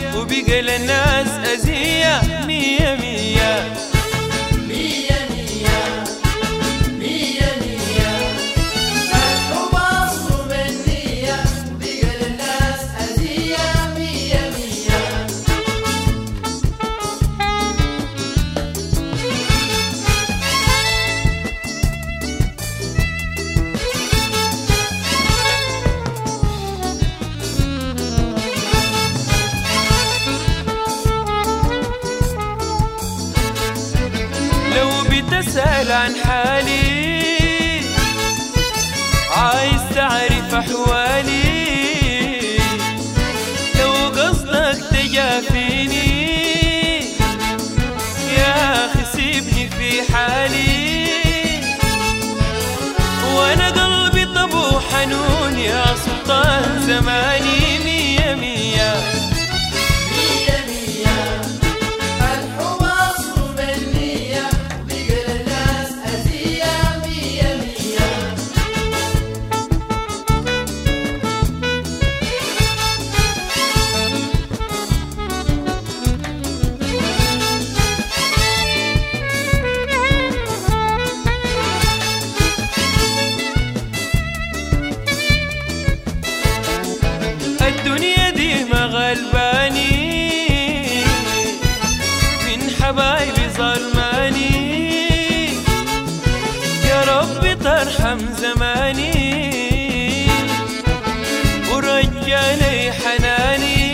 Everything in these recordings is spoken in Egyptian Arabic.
وبقى للناس أزية مية مية مية مية مية مية الحب أصله بالنية وبقى للناس أذية مية مية لو بتسأل عن حالي عايز تعرف أحوالي لو قصدك تجافيني يا أخي سيبني في حالي وأنا قلبي طبو حنون يا سلطان زماني مية مية مية مية الحب أصله بالنية وبقى للناس أذية مية مية الدنيا دي ما غلباني من حبايبي ظلماني يا ربي ترحم زماني ورجع لي حناني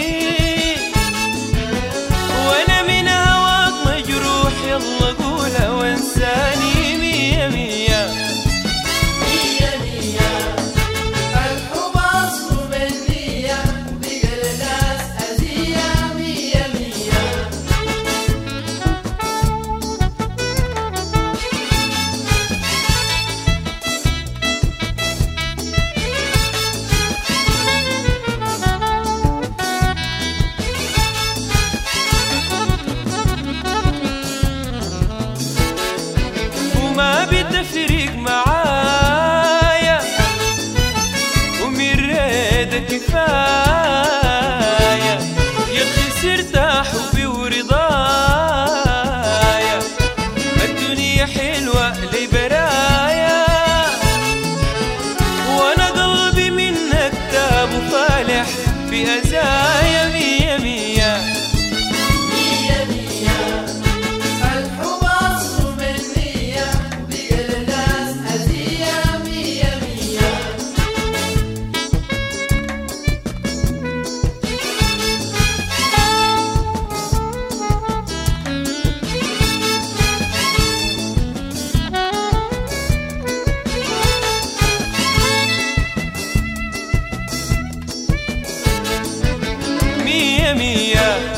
وانا من هواك مجروح يلا قولها وانساني مية مية مية مية الحب أصله بالنية وبقى للناس أذية مية مية وما بتفرق معايا ومن ريدة كفاية يا خسرت حبي ورضايا الدنيا حلوة لي برايا وانا قلبي منك تاب وفالح في ازايا مية مية مية مية الحب أصله بالنية وبقى للناس أذية مية مية مية مية